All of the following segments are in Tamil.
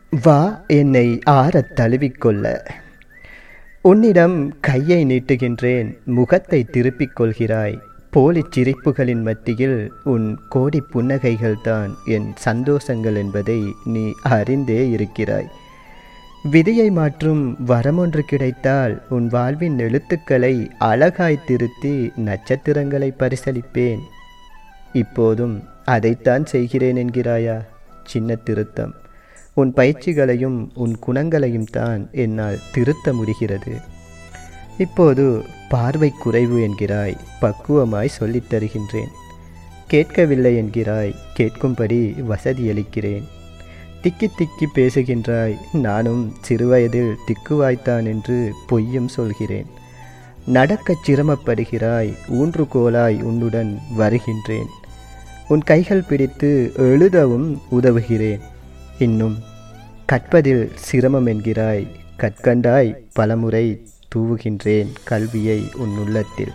வா என்னை ஆறத் தழுவிக்கொள்ள உன்னிடம் கையை நீட்டுகின்றேன் முகத்தை திருப்பிக் கொள்கிறாய் போலிச் சிரிப்புகளின் மத்தியில் உன் கோடி புன்னகைகள்தான் என் சந்தோஷங்கள் என்பதை நீ அறிந்தே இருக்கிறாய் விதியை மாற்றும் வரமொன்று கிடைத்தால் உன் வாழ்வின் எழுத்துக்களை அழகாய் திருத்தி நட்சத்திரங்களை பரிசளிப்பேன் இப்போதும் அதைத்தான் செய்கிறேன் என்கிறாயா சின்ன திருத்தம் உன் பயிற்சிகளையும் உன் குணங்களையும் தான் என்னால் திருத்த முடிகிறது இப்போது பார்வை குறைவு என்கிறாய் பக்குவமாய் சொல்லித் தருகின்றேன் கேட்கவில்லை என்கிறாய் கேட்கும்படி வசதியளிக்கிறேன் திக்கி திக்கி பேசுகின்றாய் நானும் சிறுவயதில் திக்குவாய்த்தான் என்று பொய்யும் சொல்கிறேன் நடக்கச் சிரமப்படுகிறாய் ஊன்றுகோலாய் உன்னுடன் வருகின்றேன் உன் கைகள் பிடித்து எழுதவும் உதவுகிறேன் இன்னும் கற்பதில் சிரமம் என்கிறாய் கற்கண்டாய் பலமுறை தூவுகின்றேன் கல்வியை உன் உள்ளத்தில்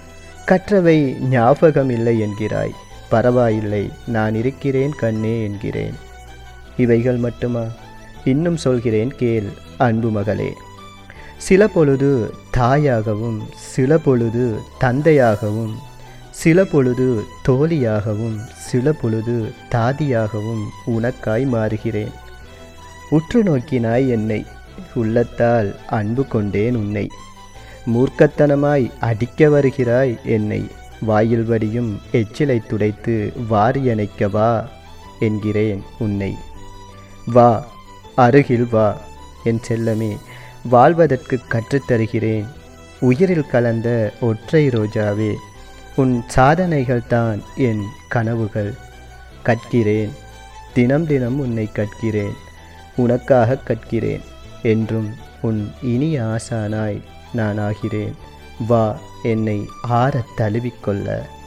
கற்றவை ஞாபகம் இல்லை என்கிறாய் பரவாயில்லை நான் இருக்கிறேன் கண்ணே என்கிறேன் இவைகள் மட்டுமா இன்னும் சொல்கிறேன் கேள் அன்பு மகளே சில பொழுது தாயாகவும் சில பொழுது தந்தையாகவும் சில பொழுது தோழியாகவும் சில பொழுது தாதியாகவும் உனக்காய் மாறுகிறேன் உற்று நோக்கினாய் என்னை உள்ளத்தால் அன்பு கொண்டேன் உன்னை மூர்க்கத்தனமாய் அடிக்க வருகிறாய் என்னை வாயில் வடியும் எச்சிலை துடைத்து வாரியணைக்க வா என்கிறேன் உன்னை வா அருகில் வா என் செல்லமே வாழ்வதற்கு கற்றுத்தருகிறேன் உயிரில் கலந்த ஒற்றை ரோஜாவே உன் சாதனைகள் தான் என் கனவுகள் கற்கிறேன் தினம் தினம் உன்னை கற்கிறேன் உனக்காக கற்கிறேன் என்றும் உன் இனிய ஆசானாய் நான் ஆகிறேன் வா என்னை ஆறத் தழுவிக்கொள்ள